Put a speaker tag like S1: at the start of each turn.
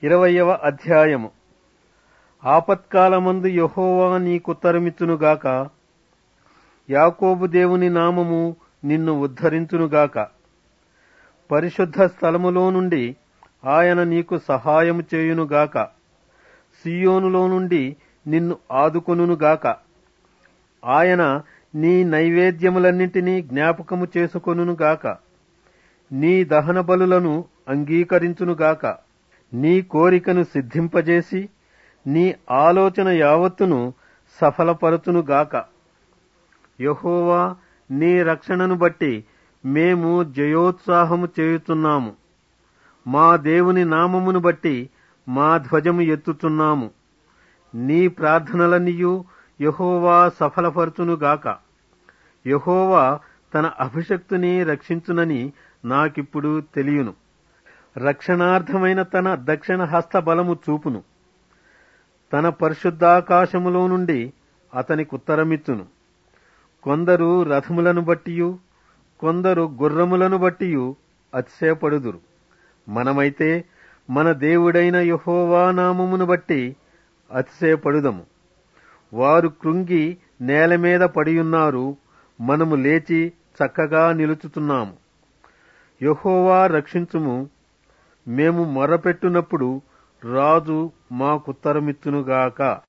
S1: ఇరవయవ అధ్యాయము ఆపత్కాలమందు యహోవా నీకుత్తరమిచ్చునుగాక యాకోబు దేవుని నామము నిన్ను ఉద్ధరించునుగాక పరిశుద్ధ స్థలములో నుండి ఆయన నీకు సహాయము చేయునుగాక సియోనులో నుండి నిన్ను ఆదుకొనుగాక ఆయన నీ నైవేద్యములన్నింటినీ జ్ఞాపకము చేసుకొనుగాక నీ దహన బలులను అంగీకరించునుగాక నీ కోరికను సిద్ధింపజేసి నీ ఆలోచన యావత్తును సఫలపరచునుగాక యహోవా నీ రక్షణను బట్టి మేము జయోత్సాహము చేయుచున్నాము మా దేవుని నామమును బట్టి మా ధ్వజము ఎత్తుచున్నాము నీ ప్రార్థనలనియు యహోవా సఫలపరచునుగాక యహోవా తన అభిషక్తుని రక్షించునని నాకిప్పుడు తెలియను రక్షణార్థమైన తన దక్షిణ హస్త బలము చూపును తన పరిశుద్ధాకాశములో నుండి అతనికి ఉత్తరమిచ్చును కొందరు రథములను బట్టియు కొందరు గుర్రములను బట్టియు అతిశయపడుదురు మనమైతే మన దేవుడైన యహోవా నామమును బట్టి అతిశయపడుదము వారు కృంగి నేల మీద పడియున్నారు మనము లేచి చక్కగా నిలుచుతున్నాము యహోవా రక్షించుము మేము మొరపెట్టునప్పుడు రాజు మాకుత్తరమిచ్చునుగాక